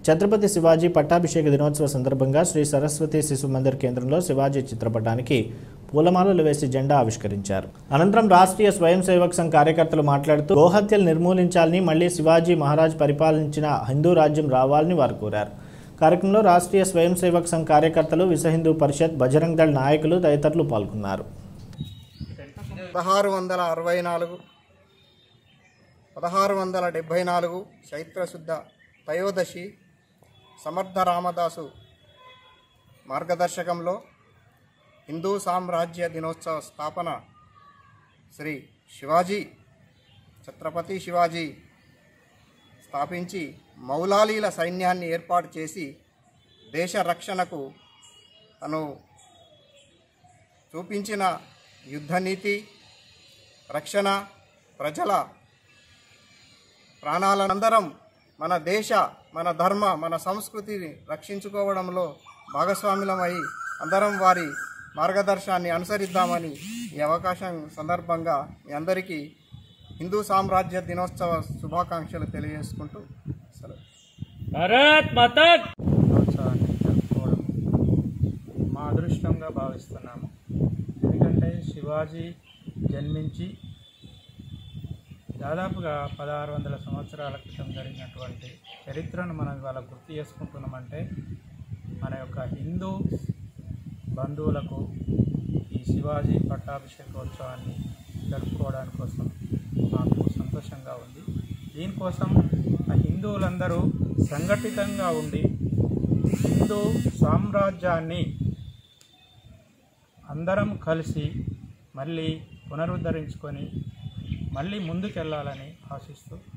ఛత్రపతి శివాజీ పట్టాభిషేక దినోత్సవ సందర్భంగా శ్రీ సరస్వతి శిశు మందిర్ కేంద్రంలో శివాజీ చిత్రపటానికి పూలమాలలు వేసి జెండా ఆవిష్కరించారు అనంతరం రాష్ట్రీయ స్వయం సేవక్ సంఘ్ కార్యకర్తలు మాట్లాడుతూ గోహత్యలు నిర్మూలించాలని మళ్లీ శివాజీ మహారాజ్ పరిపాలించిన హిందూ రాజ్యం రావాలని వారు కోరారు కార్యక్రమంలో రాష్ట్రీయ స్వయం సేవక్ సంఘ్ కార్యకర్తలు విశ్వ హిందూ పరిషత్ బజరంగ్ దళ్ నాయకులు తదితరులు పాల్గొన్నారు పదహారు వందల అరవై నాలుగు పదహారు వందల డెబ్భై నాలుగు చైత్రశుద్ధ త్రయోదశి సమర్థ రామదాసు మార్గదర్శకంలో హిందూ సామ్రాజ్య దినోత్సవ స్థాపన శ్రీ శివాజీ ఛత్రపతి శివాజీ స్థాపించి మౌలాలీల సైన్యాన్ని ఏర్పాటు చేసి దేశ రక్షణకు తను చూపించిన యుద్ధనీతి రక్షణ ప్రజల ప్రాణాలందరం మన దేశ మన ధర్మ మన సంస్కృతిని రక్షించుకోవడంలో భాగస్వాములమై అందరం వారి మార్గదర్శనాన్ని అనుసరిద్దామని ఈ అవకాశం సందర్భంగా మీ అందరికీ హిందూ సామ్రాజ్య దినోత్సవ శుభాకాంక్షలు తెలియజేసుకుంటూ సెలవు భారత్ మాతా దినోత్సవాన్ని జరుపుకోవడం మా అదృష్టంగా భావిస్తున్నాము ఎందుకంటే శివాజీ జన్మించి దాదాపుగా పదహారు వందల సంవత్సరాల క్రితం జరిగినటువంటి చరిత్రను మనం ఇవాళ గుర్తు చేసుకుంటున్నామంటే మన యొక్క హిందూ బంధువులకు ఈ శివాజీ పట్టాభిషేకోత్సవాన్ని జరుపుకోవడానికి కోసం మాకు సంతోషంగా ఉంది దీనికోసం ఆ హిందువులందరూ సంఘటితంగా ఉండి హిందూ సామ్రాజ్యాన్ని అందరం కలిసి మళ్ళీ పునరుద్ధరించుకొని మళ్ళీ ముందుకెళ్ళాలని ఆశిస్తూ